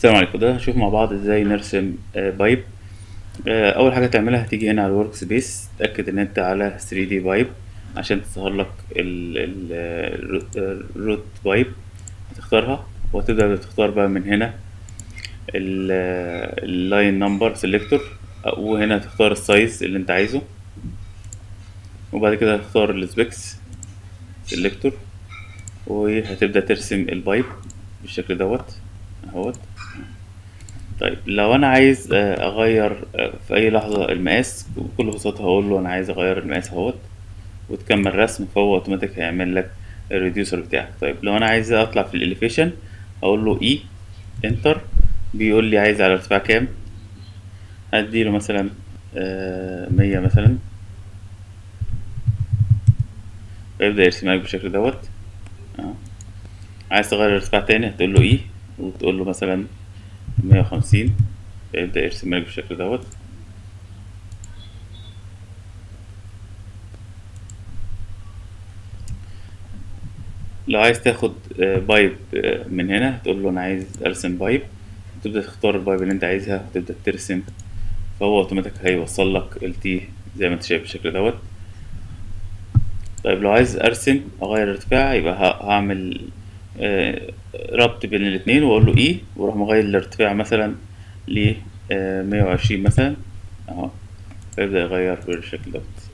السلام عليكم ده هنشوف مع بعض ازاي نرسم آه، بايب آه، اول حاجه تعملها هتيجي هنا على الورك سبيس تاكد ان انت على 3 دي بايب عشان تظهر لك الروت بايب هتختارها وتبدا تختار بقى من هنا اللاين نمبر سيلكتور وهنا تختار السايز اللي انت عايزه وبعد كده هتختار السبيكس سيلكتور وهتبدا ترسم البايب بالشكل دوت اهوت طيب لو انا عايز آه، اغير آه، في اي لحظه المقاس بكل بساطه هقول له انا عايز اغير المقاس اهوت وتكمل رسم فهو اوتوماتيك هيعمل لك الريديوسر بتاعك طيب لو انا عايز اطلع في الاليفيشن اقول له اي انتر بيقول لي عايز على ارتفاع كام هديله مثلا آه، مية مثلا فيبدأ يرسمها لك بالشكل دوت اه عايز تغير الارتفاع تاني هتقول له اي وتقول له مثلا مية وخمسين فيبدأ يرسم لك بالشكل دوت لو عايز تاخد آه، بايب آه، من هنا هتقول له انا عايز ارسم بايب تبدأ تختار البايب اللي انت عايزها وتبدأ ترسم فهو اوتوماتيك هيوصل لك التي زي ما انت شايف بالشكل دوت طيب لو عايز ارسم اغير الارتفاع يبقى ه- هعمل آه، ربط بين الاتنين واقول له اي واروح مغير الارتفاع مثلا ل 120 مثلا اهو فيبدأ يغير بالشكل دوت